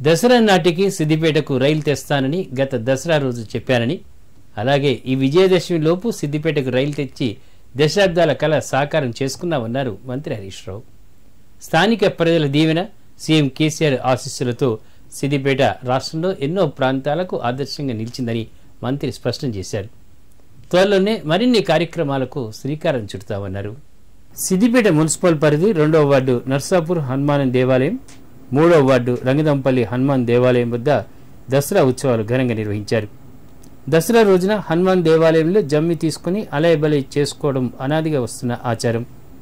దసరా నాటికి సిద్దిపేటకు రైలు తెస్తానని గత దసరా రోజు చెప్పానని అలాగే ఈ విజయదశమి లోపు సిద్దిపేటకు రైలు తెచ్చి దశాబ్దాల కళ సాకారం చేసుకున్నామన్నారు మంత్రి హరీష్ రావు స్థానిక ప్రజల దీవెన సీఎం కేసీఆర్ ఆశీస్సులతో సిద్దిపేట రాష్ట్రంలో ఎన్నో ప్రాంతాలకు ఆదర్శంగా నిలిచిందని మంత్రి స్పష్టం చేశారు త్వరలోనే మరిన్ని కార్యక్రమాలకు శ్రీకారం చుడతామన్నారు సిద్దిపేట మున్సిపల్ పరిధి రెండవ వార్డు నర్సాపూర్ హనుమాన్ దేవాలయం మూడవ వార్డు రంగదంపల్లి హనుమాన్ దేవాలయం వద్ద దసరా ఉత్సవాలు ఘనంగా నిర్వహించారు దసరా రోజున హనుమాన్ దేవాలయంలో జమ్మి తీసుకుని అలయబలై చేసుకోవడం అనాదిగా వస్తున్న ఆచారం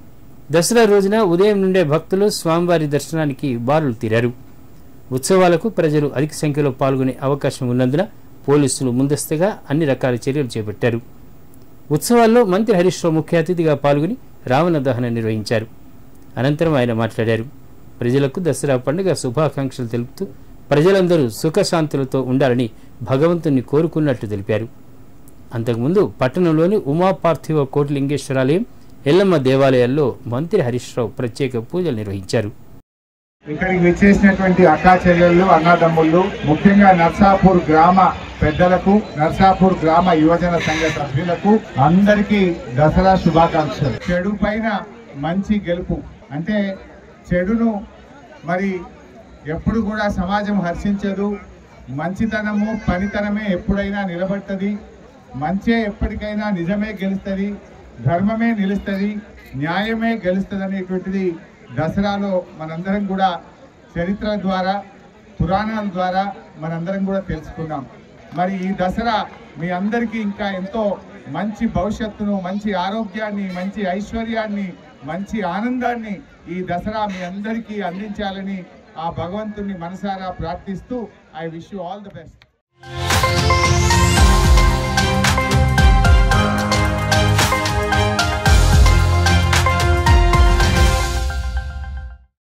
దసరా రోజున ఉదయం నుండే భక్తులు స్వామివారి దర్శనానికి బారులు తీరారు ఉత్సవాలకు ప్రజలు అధిక సంఖ్యలో పాల్గొనే అవకాశం ఉన్నందున పోలీసులు ముందస్తుగా అన్ని రకాల చర్యలు చేపట్టారు ఉత్సవాల్లో మంత్రి హరీష్ రావు ముఖ్య అతిథిగా పాల్గొని రావణ దహనం నిర్వహించారు అనంతరం ఆయన మాట్లాడారు ప్రజలకు దసరా పండుగ శుభాకాంక్షలు తెలుపుతూ ప్రజలందరూ సుఖశాంతులతో ఉండాలని భగవంతుణ్ణి కోరుకున్నట్టు తెలిపారు అంతకుముందు పట్టణంలోని ఉమా పార్థివ కోటిలింగేశ్వరాలయం ఎల్లమ్మ దేవాలయాల్లో మంత్రి హరీష్ రావు ప్రత్యేక పూజలు నిర్వహించారు ఇక్కడికి విచ్చేసినటువంటి అక్కా చెల్లెళ్ళు అన్నదమ్ముళ్ళు ముఖ్యంగా నర్సాపూర్ గ్రామ పెద్దలకు నర్సాపూర్ గ్రామ యువజన సంఘ సభ్యులకు అందరికీ దసరా శుభాకాంక్షలు చెడు పైన మంచి గెలుపు అంటే చెడును మరి ఎప్పుడు కూడా సమాజం హర్షించదు మంచితనము పనితనమే ఎప్పుడైనా నిలబడుతుంది మంచే ఎప్పటికైనా నిజమే గెలుస్తుంది ధర్మమే నిలుస్తుంది న్యాయమే గెలుస్తుంది అనేటువంటిది దసరాలో మనందరం కూడా చరిత్ర ద్వారా పురాణాల ద్వారా మనందరం కూడా తెలుసుకున్నాం మరి ఈ దసరా మీ అందరికీ ఇంకా ఎంతో మంచి భవిష్యత్తును మంచి ఆరోగ్యాన్ని మంచి ఐశ్వర్యాన్ని మంచి ఆనందాన్ని ఈ దసరా మీ అందరికీ అందించాలని ఆ భగవంతుని మనసారా ప్రార్థిస్తూ I wish you all the best